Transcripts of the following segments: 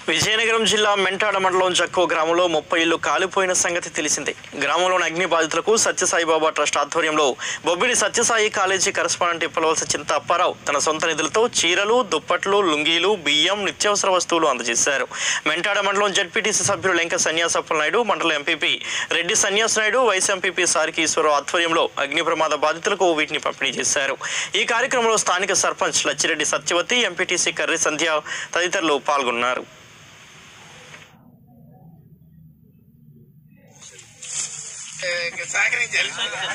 విజయనగరం జిల్లా మెంటాడ మండలం జక్కో గ్రామంలో ముప్పై ఇళ్లు కాలిపోయిన సంగతి తెలిసిందే గ్రామంలోని అగ్ని బాధితులకు సత్యసాయిబాబా ట్రస్ట్ ఆధ్వర్యంలో బొబ్బిలి సత్యసాయి కాలేజీ కరస్పాండెంట్ ఇప్పలవలస చింత అప్పారావు తన సొంత నిధులతో చీరలు దుప్పట్లు లుంగీలు బియ్యం నిత్యావసర వస్తువులు అందజేశారు మెంటాడ మండలం జడ్పీటీసీ సభ్యులు లెంక సన్యాసప్పల నాయుడు మండల MPP Reddy Sanyas Naidu vice MPP Sariki Eswara Rao ఆధ్వర్యంలో అగ్ని ప్రమాద బాధితులకు వీటిని పంపిణీ చేశారు ఈ కార్యక్రమంలో స్థానిక సర్పంచ్ లచ్చిరెడ్డి సత్యవతి ఎంపీటీసీ కర్రి సంధ్య తదితరులు పాల్గొన్నారు సహకరించాలి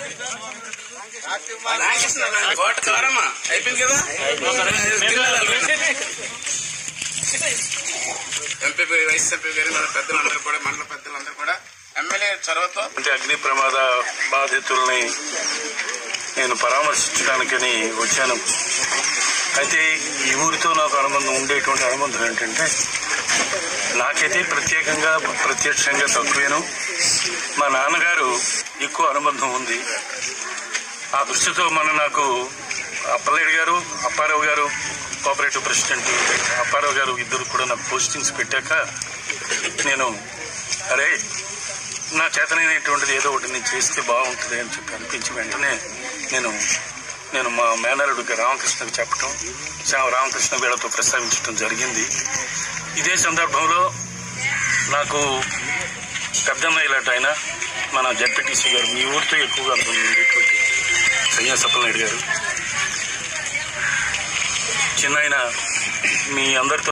కోట దూరమ్మా అయిపోయింది కదా ఎంపీ వైస్ ఎంపీ గారు మన పెద్దలందరూ కూడా మండల పెద్దలందరూ కూడా ఎమ్మెల్యే చొరవతో అంటే అగ్ని ప్రమాద బాధితుల్ని నేను పరామర్శించడానికని వచ్చాను అయితే ఈ ఊరితో నాకు అనుబంధం ఉండేటువంటి అనుబంధం ఏంటంటే నాకైతే ప్రత్యేకంగా ప్రత్యక్షంగా తక్కువేను మా నాన్నగారు ఎక్కువ అనుబంధం ఉంది ఆ దృష్టితో మన నాకు అప్పలేడు గారు అప్పారావు గారు కోఆపరేటివ్ ప్రెసిడెంట్ అప్పారావు గారు ఇద్దరు కూడా నాకు పోస్టింగ్స్ పెట్టాక నేను అరే నా చేతనైనటువంటిది ఏదో ఒకటి నేను చేస్తే బాగుంటుంది అని చెప్పి అనిపించి వెంటనే నేను నేను మా మేనరుడు రామకృష్ణకి చెప్పటం శా- రామకృష్ణ వీళ్ళతో ప్రస్తావించడం జరిగింది ఇదే సందర్భంలో నాకు పెద్దన్న ఇలాంటి ఆయన మన జడ్పీటీసీ గారు మీ ఊరితో ఎక్కువగా అనుభవం ఉండేటువంటి సన్యాసప్పలనాయుడు గారు చిన్న ఆయన మీ అందరితో